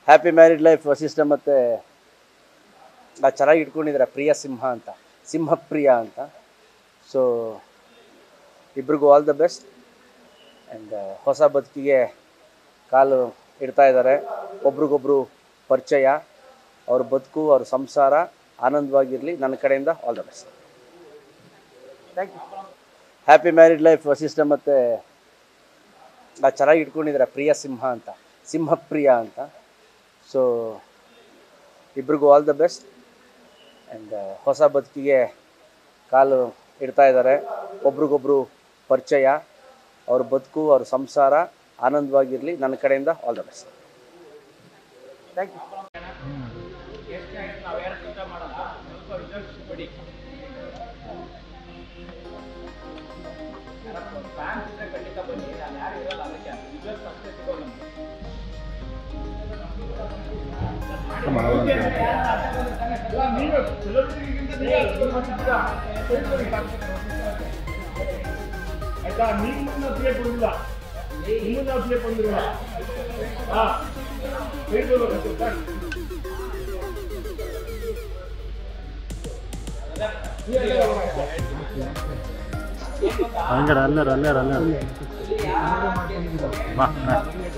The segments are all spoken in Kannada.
ಹ್ಯಾಪಿ ಮ್ಯಾರಿಡ್ ಲೈಫ್ ವಸಿಷ್ಠ ಮತ್ತು ಚೆನ್ನಾಗಿ ಇಟ್ಕೊಂಡಿದ್ದಾರೆ ಪ್ರಿಯ ಸಿಂಹ ಅಂತ ಸಿಂಹಪ್ರಿಯ ಅಂತ ಸೊ ಇಬ್ರಿಗೂ ಆಲ್ ದ ಬೆಸ್ಟ್ ಆ್ಯಂಡ್ ಹೊಸ ಬದುಕಿಗೆ ಕಾಲು ಇಡ್ತಾ ಇದ್ದಾರೆ ಒಬ್ರಿಗೊಬ್ರು ಪರಿಚಯ ಅವ್ರ ಬದುಕು ಅವ್ರ ಸಂಸಾರ ಆನಂದವಾಗಿರಲಿ ನನ್ನ ಕಡೆಯಿಂದ all the best thank you happy married life Vasishta ಮತ್ತು ಚೆನ್ನಾಗಿ ಇಟ್ಕೊಂಡಿದ್ದಾರೆ ಪ್ರಿಯ ಸಿಂಹ ಅಂತ ಸಿಂಹಪ್ರಿಯ ಅಂತ ಸೊ ಇಬ್ರಿಗೂ ಆಲ್ ದ ಬೆಸ್ಟ್ ಆ್ಯಂಡ್ ಹೊಸ ಬದುಕಿಗೆ ಕಾಲು ಇಡ್ತಾ ಇದ್ದಾರೆ ಒಬ್ರಿಗೊಬ್ರು ಪರಿಚಯ ಅವ್ರ ಬದುಕು ಅವ್ರ ಸಂಸಾರ ಆನಂದವಾಗಿರಲಿ ನನ್ನ ಕಡೆಯಿಂದ all the best thank you ಆಯ್ತಾ ನಿಮ್ಮನ್ನ ಅಪ್ಡೇಟ್ ಬಂದಿಲ್ಲ ನಿಮ್ಮನ್ನ ಅಪ್ಡೇಟ್ ಬಂದಿಲ್ಲ ಹಾ ಹೇಳ್ಬೋದು ಸರ್ ಹಂಗಾರ ಅಲ್ಲಾರ ಅಲ್ಲಾರ ಅಲ್ಲಾರ ಬಾ ಬಾ.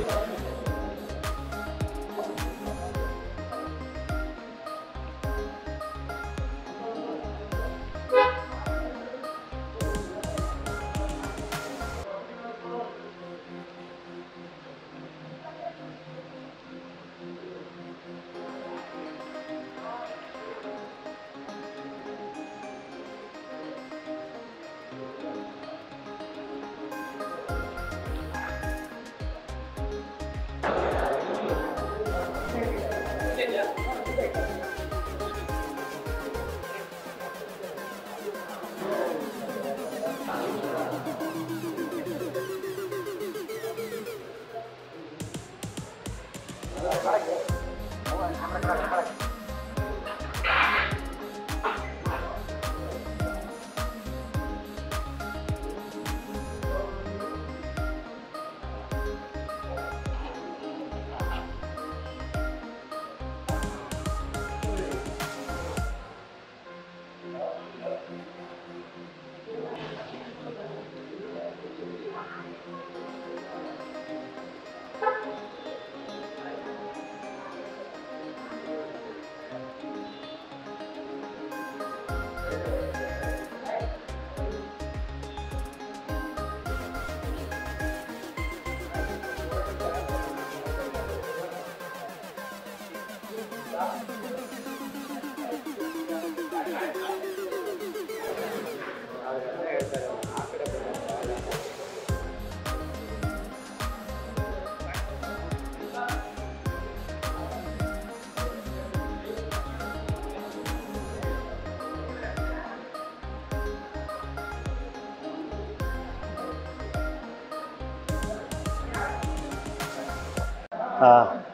ಆ,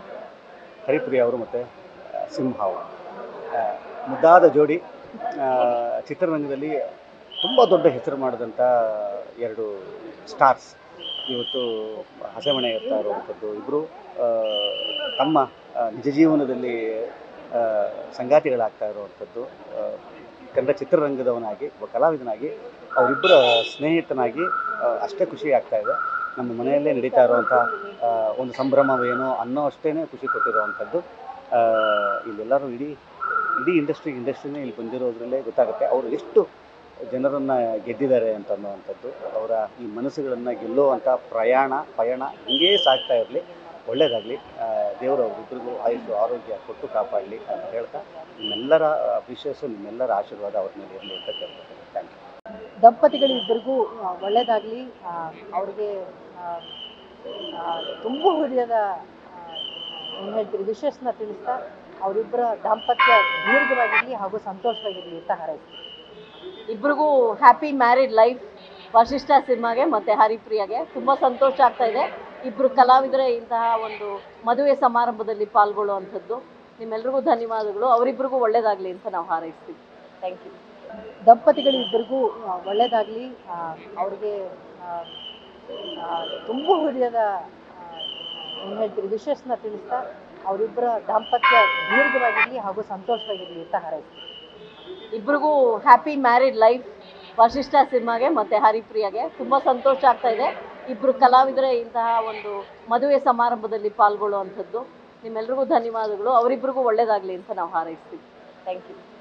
ಹರಿಪ್ರಿಯ ಅವರು ಮತ್ತು ಸಿಂಹ ಅವರು ಆ, ಮುದ್ದಾದ ಜೋಡಿ ಆ, ಚಿತ್ರರಂಗದಲ್ಲಿ ತುಂಬ ದೊಡ್ಡ ಹೆಸರು ಮಾಡಿದಂಥ ಎರಡು ಸ್ಟಾರ್ಸ್ ಇವತ್ತು ಹಸೆಮಣೆ ಇರ್ತಾ ಇರುವಂಥದ್ದು ಇಬ್ಬರು ತಮ್ಮ ಆ, ನಿಜ ಜೀವನದಲ್ಲಿ ಆ, ಸಂಗಾತಿಗಳಾಗ್ತಾ ಇರುವಂಥದ್ದು ಆ, ಕನ್ನಡ ಚಿತ್ರರಂಗದವನಾಗಿ ಒಬ್ಬ ಕಲಾವಿದನಾಗಿ ಅವರಿಬ್ಬರ ಸ್ನೇಹಿತನಾಗಿ ಆ, ಅಷ್ಟೇ ಖುಷಿ ಆಗ್ತಾ ಇದೆ ನಮ್ಮ ಮನೆಯಲ್ಲೇ ನಡೀತಾ ಇರುವಂಥ ಆ, ಒಂದು ಸಂಭ್ರಮವೇನೋ ಅನ್ನೋ ಅಷ್ಟೇ ಖುಷಿ ಕೊಟ್ಟಿರುವಂಥದ್ದು ಆ, ಇಲ್ಲೆಲ್ಲರೂ ಇಡೀ ಇಡೀ ಇಂಡಸ್ಟ್ರಿ ಇಂಡಸ್ಟ್ರಿನೇ ಇಲ್ಲಿ ಬಂದಿರೋದ್ರಲ್ಲೇ ಗೊತ್ತಾಗುತ್ತೆ ಅವರು ಎಷ್ಟು ಜನರನ್ನು ಗೆದ್ದಿದ್ದಾರೆ ಅಂತ ಅನ್ನುವಂಥದ್ದು ಅವರ ಈ ಮನಸ್ಸುಗಳನ್ನು ಗೆಲ್ಲುವಂಥ ಪ್ರಯಾಣ ಪಯಣ ಹೀಗೇ ಸಾಗ್ತಾ ಇರಲಿ ಒಳ್ಳೆಯದಾಗಲಿ ದೇವರು ಅವರಿಬ್ಬರಿಗೂ ಆಯುಷು ಆರೋಗ್ಯ ಕೊಟ್ಟು ಕಾಪಾಡಲಿ ಅಂತ ಹೇಳ್ತಾ ನಿಮ್ಮೆಲ್ಲರ ವಿಶೇಷ ನಿಮ್ಮೆಲ್ಲರ ಆಶೀರ್ವಾದ ಅವ್ರ ಮೇಲೆ ಇರಲಿ ಅಂತ ಕೇಳ್ಕೊತೀನಿ ಥ್ಯಾಂಕ್ ಯು ದಂಪತಿಗಳಿಬ್ಬರಿಗೂ ಒಳ್ಳೆಯದಾಗಲಿ ಅವ್ರಿಗೆ ಆ, ಆ, ತುಂಬ ಹೃದಯದ ಏನು ಹೇಳ್ತೀರಿ ವಿಶೇಷನ ತಿಳಿಸ್ತಾ ಅವರಿಬ್ಬರ ದಾಂಪತ್ಯ ದೀರ್ಘವಾಗಿರಲಿ ಹಾಗೂ ಸಂತೋಷವಾಗಿರಲಿ ಅಂತ ಹಾರೈಸ್ತೀನಿ ಇಬ್ರಿಗೂ ಹ್ಯಾಪಿ ಮ್ಯಾರಿಡ್ ಲೈಫ್ ವಶಿಷ್ಠ ಸಿನಿಮಾಗೆ ಮತ್ತು ಹರಿಪ್ರಿಯಾಗೆ ತುಂಬ ಸಂತೋಷ ಆಗ್ತಾ ಇದೆ ಇಬ್ಬರು ಕಲಾವಿದರೇ ಇಂತಹ ಒಂದು ಮದುವೆ ಸಮಾರಂಭದಲ್ಲಿ ಪಾಲ್ಗೊಳ್ಳುವಂಥದ್ದು ನಿಮ್ಮೆಲ್ರಿಗೂ ಧನ್ಯವಾದಗಳು ಅವರಿಬ್ಬರಿಗೂ ಒಳ್ಳೇದಾಗಲಿ ಅಂತ ನಾವು ಹಾರೈಸ್ತೀವಿ ಥ್ಯಾಂಕ್ ಯು ದಂಪತಿಗಳಿಬ್ಬರಿಗೂ ಒಳ್ಳೆಯದಾಗಲಿ ಅವ್ರಿಗೆ ತುಂಬ ಹೃದಯದ ಏನು ಹೇಳ್ತೀರಿ ವಿಶೇಷನ ತಿಳಿಸ್ತಾ ಅವರಿಬ್ಬರ ದಾಂಪತ್ಯ ದೀರ್ಘವಾಗಿರಲಿ ಹಾಗೂ ಸಂತೋಷವಾಗಿರಲಿ ಅಂತ ಹಾರೈಸ್ತೀನಿ ಇಬ್ರಿಗೂ ಹ್ಯಾಪಿ ಮ್ಯಾರಿಡ್ ಲೈಫ್ ವಶಿಷ್ಠ ಸಿನಿಮಾಗೆ ಮತ್ತು ಹರಿಪ್ರಿಯಾಗೆ ತುಂಬ ಸಂತೋಷ ಆಗ್ತಾ ಇದೆ ಇಬ್ಬರು ಕಲಾವಿದರೇ ಇಂತಹ ಒಂದು ಮದುವೆ ಸಮಾರಂಭದಲ್ಲಿ ಪಾಲ್ಗೊಳ್ಳುವಂಥದ್ದು ನಿಮ್ಮೆಲ್ರಿಗೂ ಧನ್ಯವಾದಗಳು ಅವರಿಬ್ಬರಿಗೂ ಒಳ್ಳೆಯದಾಗಲಿ ಅಂತ ನಾವು ಹಾರೈಸ್ತೀವಿ ಥ್ಯಾಂಕ್ ಯು